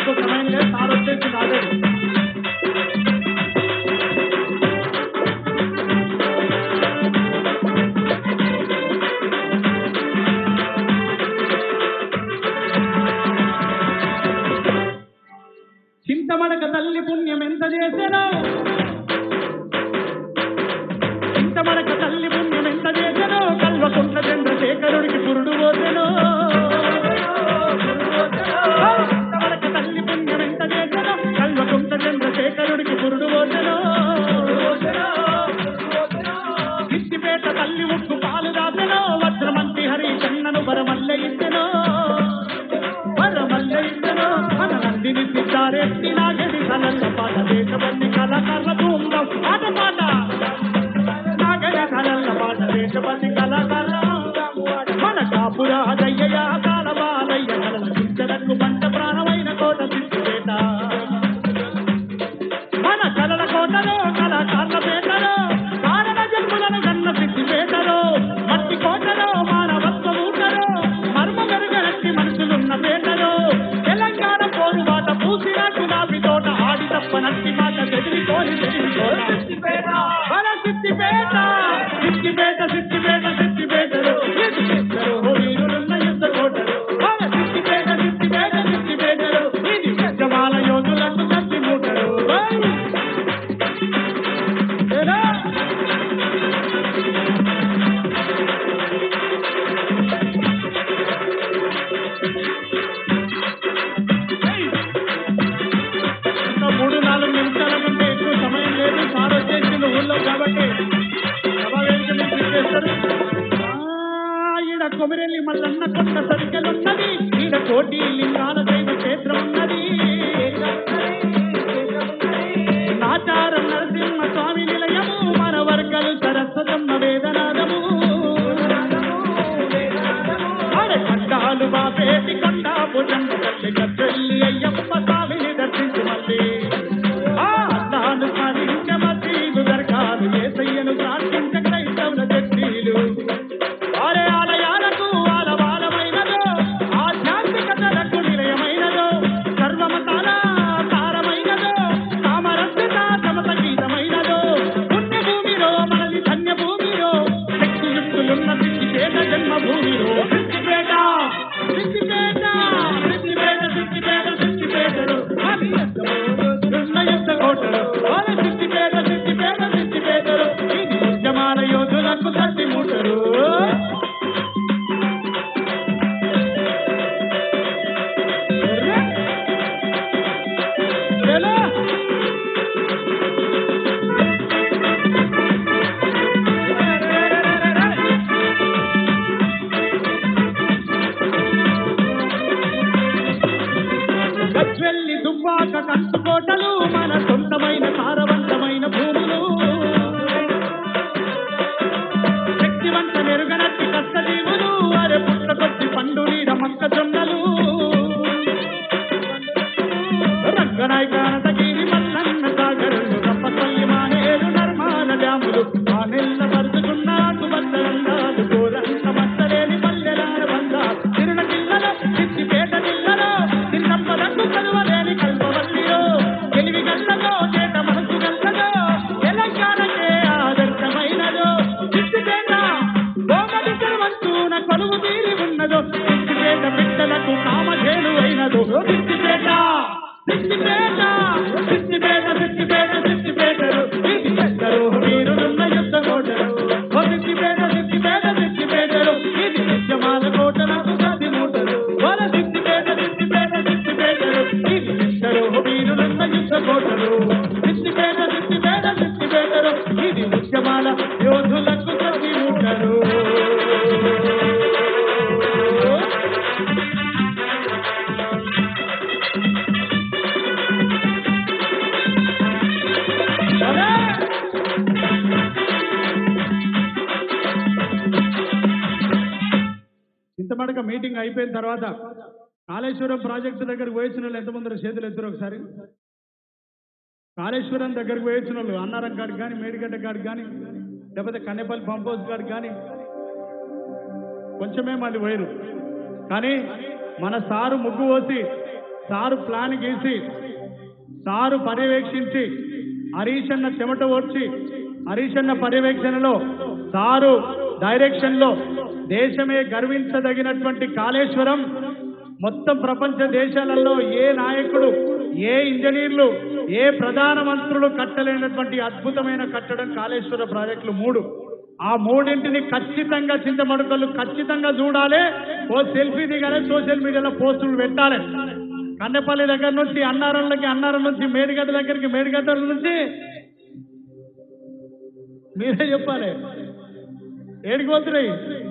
మాకు సమయం లేదు సార్ వచ్చేసి ఆల్రెడీ చింతమడక తల్లి పుణ్యం ఎంత చేసేనో చింతమడక తల్లి పుణ్యం ఎంత చేసేనో కల్వకుంట్ల చంద్రశేఖరుడికి పురుడు పోసెనో చింతమడక తల్లి పుణ్యం ఎంత చేసేనో కల్వకుంట్ల చంద్రశేఖరుడికి పురుడు పోసెనో సిద్దిపేట తల్లి ఉక్కు పాలు దాసెనో వజ్రమంతి హరి చెన్నను బరమల్లె ఇచ్చెనో వరమల్లె ఇచ్చెనో మన నందిని సిద్ధారెడ్డి నాగడి కలల్ల పాట దేశబంది కళాకారుల బృందం పాట పాట నాగడి కలల్ల పాట దేశబంది కళాకారుల బృందం. మన కాపుర అదయ్య కాల బాలయ్య కలల చింతలకు పంట ప్రాణమైన కోట సిద్ధిపేట మన కలల కోటలో కళాకారుల పేటలో కారణ జన్ములను గన్న సిద్ధిపేటలో మట్టి కోటలో మానవత్వ ఊటలో మర్మ మెరుగనట్టి మనుషులున్న పేటలో తెలంగాణ పోరుబాట పూసిన గులాబీ తోట ఆడి తప్ప నట్టి మాట చెదిరికోని చెదిరికోట మన సిద్ధిపేట సిద్ధిపేట సిద్ధిపేట సిద్ధిపేటలో సిద్ధిపేటలో వీరులున్న యుద్ధ కోటలు మన సిద్ధిపేట సిద్ధిపేట సిద్ధిపేటలో ఇది ఉద్యమాల యోధులకు కత్తి మూటలు ఏరా? ఇంకా మూడు నాలుగు నిమిషాల కంటే ఎక్కువ సమయం లేదు సార్ వచ్చేసింది ఊళ్ళో కాబట్టి సభా వేదిక నుంచి ఇచ్చేస్తారు. ఆ, ఈడ కొమిరెల్లి మల్లన్న కొండ సరికెలున్నది ఈడ కోటి లింగాల దైవ క్షేత్రం ఉన్నది నాచారం నరసింహ స్వామి నిలయము మన వర్గలు సరస్వతమ్మ వేదనాదము అరే కట్టాలు బాపేటి కొండ భుజం తల్లి గద్దెల్లి అయ్యప్ప స్వామిని దర్శించి మళ్ళీ ఆ అన్నాను స్మరించ మసీదు దర్గాలు ఏసయ్యను ప్రార్థించ క్రైస్తవుల చట్నీలు వారే ఆలయాలకు ఆలవాలమైనదో ఆధ్యాత్మికతలకు నిలయమైనదో సర్వమతాల సారమైనదో సామరస్యత సమత గీతమైనదో పుణ్యభూమిలో మనది ధన్యభూమిలో శక్తియుక్తులున్న సిద్ధిపేట జన్మభూమిలో సిద్ధిపేట సిద్ధిపేట సిద్ధిపేట సిద్ధిపేట సిద్ధిపేటలో అది ఉన్న యుద్ధ కోటలు వాళ్ళ సిద్ధిపేట సిద్ధిపేట సిద్ధిపేటలో ఇది ఉద్యమాల యోధులకు కట్టి మూటలు ఎలా గజ్వెల్లి దుబ్బాక కంచుకోటలు మన సొంతమైన సారవంతమైన భూములు శక్తివంత మెరుగనట్టి కష్టజీవులు వారి పుట్టకొచ్చి పండు నీడ మొక్కజొన్నలు రంగనాయకానతగిరి మల్లన్న సాగరులు రప్పతల్లి మానేరు నర్మాల డ్యాములు ఆ నెల్ల పరుచుకున్నాడు బద్దరంగాలు గోరంత మత్తలేని పల్లెలార బంగారు తిరుణ జిల్లలో సిద్ధిపేట జిల్లలో చిన్నప్పలకు కలువలేని కల్పవల్లిలో తెలివి గల్లలో చేత మనసు గల్లదో తెలంగాణకే ఆదర్శమైనదో సిద్ధిపేట భోగదిశలు వంతున కొలువు తీరి ఉన్నదో సిద్ధిపేట బిడ్డలకు కామధేను అయినదో సిద్ధిపేట సిద్ధిపేట సిద్ధిపేట సిద్ధిపేట సిద్ధిపేటలు ఇది పెద్దలు వీరులున్న యుద్ధ కోటలు ఓ సిద్ధిపేట సిద్ధిపేట సిద్ధిపేటలు ఇది నిత్యమాల కోటలకు గది మూటలు వల సిద్ధిపేట సిద్ధిపేట సిద్ధిపేటలు ఇది పెద్దలు వీరులున్న యుద్ధ కోటలు సిద్ధిపేట సిద్ధిపేట సిద్ధిపేటలు ఇది నిత్యమాల యోధులకు గది మూటలు ఇంతమడక మీటింగ్ అయిపోయిన తర్వాత కాళేశ్వరం ప్రాజెక్టు దగ్గరికి పోయించిన వాళ్ళు ఎంతమంది చేతులు ఎత్తురు ఒకసారి కాళేశ్వరం దగ్గరికి పోయించిన వాళ్ళు అన్నారం కాడికి కానీ మేడిగడ్డ కాడికి కానీ లేకపోతే కన్నెపల్లి పంప్ హౌస్ కాడికి కానీ కొంచెమే మళ్ళీ పోయారు కానీ మన సారు ముగ్గు పోసి సారు ప్లాన్ గీసి సారు పర్యవేక్షించి హరీష్ అన్న చెమట ఓడ్చి హరీష్ అన్న పర్యవేక్షణలో సారు డైరెక్షన్ లో దేశమే గర్వించదగినటువంటి కాళేశ్వరం మొత్తం ప్రపంచ దేశాలలో ఏ నాయకుడు ఏ ఇంజనీర్లు ఏ ప్రధాన మంత్రులు కట్టలేనటువంటి అద్భుతమైన కట్టడం కాళేశ్వర ప్రాజెక్టులు మూడు ఆ మూడింటిని ఖచ్చితంగా చింతమడుకలు ఖచ్చితంగా చూడాలి ఓ సెల్ఫీ దిగాలి సోషల్ మీడియాలో పోస్టులు పెట్టాలి కన్నెపల్లి దగ్గర నుంచి అన్నారంలకి అన్నారం నుంచి మేడిగడ్డ దగ్గరికి మేడిగడ్డ నుంచి మీరే చెప్పాలి ఏడికి పోతున్నాయి